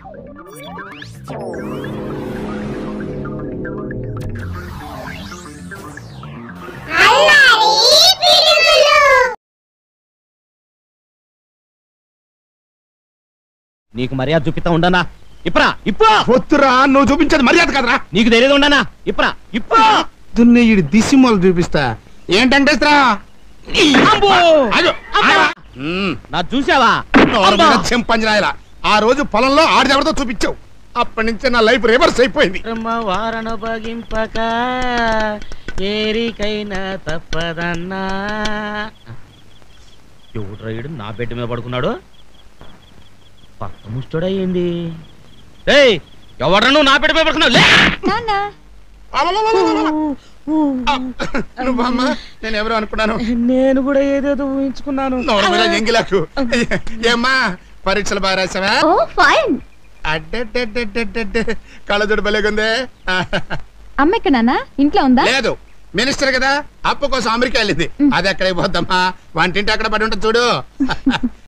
నీకు మర్యాద చూపిస్తా ఉండనా ఇప్రా ఇప్రా పొత్తురా నువ్వు చూపించేది మర్యాద కదరా నీకు తెలియదు ఉండనా ఇప్రా ఇప్రా దున్నయ్యుడి దిసిమలు చూపిస్తా ఏంటంటే అమ్మో! అమ్మా! నా చూసావా అమ్మా! చెంపంజనాయల ఆ రోజు పొలంలో ఆడదెవరితో చూపించావు అప్పటి నుంచి నా లైఫ్ రివర్స్ అయిపోయింది వారణ భగింపక ఏరికైనా తప్పదన్నా ఎవడు రైడు నా బెడ్ మీద పడుకున్నాడు పక్క ముష్టోడయ్యింది ఏయ్ ఎవడ్రా నువ్వు నా బెడ్ మీద పడుకున్నావు లే నువ్వమ్మా నేను ఎవరు అనుకున్నాను నేను కూడా ఏదేదో ఊహించుకున్నాను నోరు మీద ఎంగిలాకు ఏమ్మా పరీక్షలు బాగా రాసావా ఓ ఫైన్ అడ్డెడ్డెడ్డెడ్డెడ్డెడ్ కళ్ళజోడు భలేగుందే అమ్మ ఎక్కడ నాన్న ఇంట్లో ఉందా లేదు మినిస్టర్ కదా అప్పు కోసం అమెరికా వెళ్ళింది అది ఎక్కడ పోద్దమ్మా వంటింటి అక్కడ పడి ఉంటుంది చూడు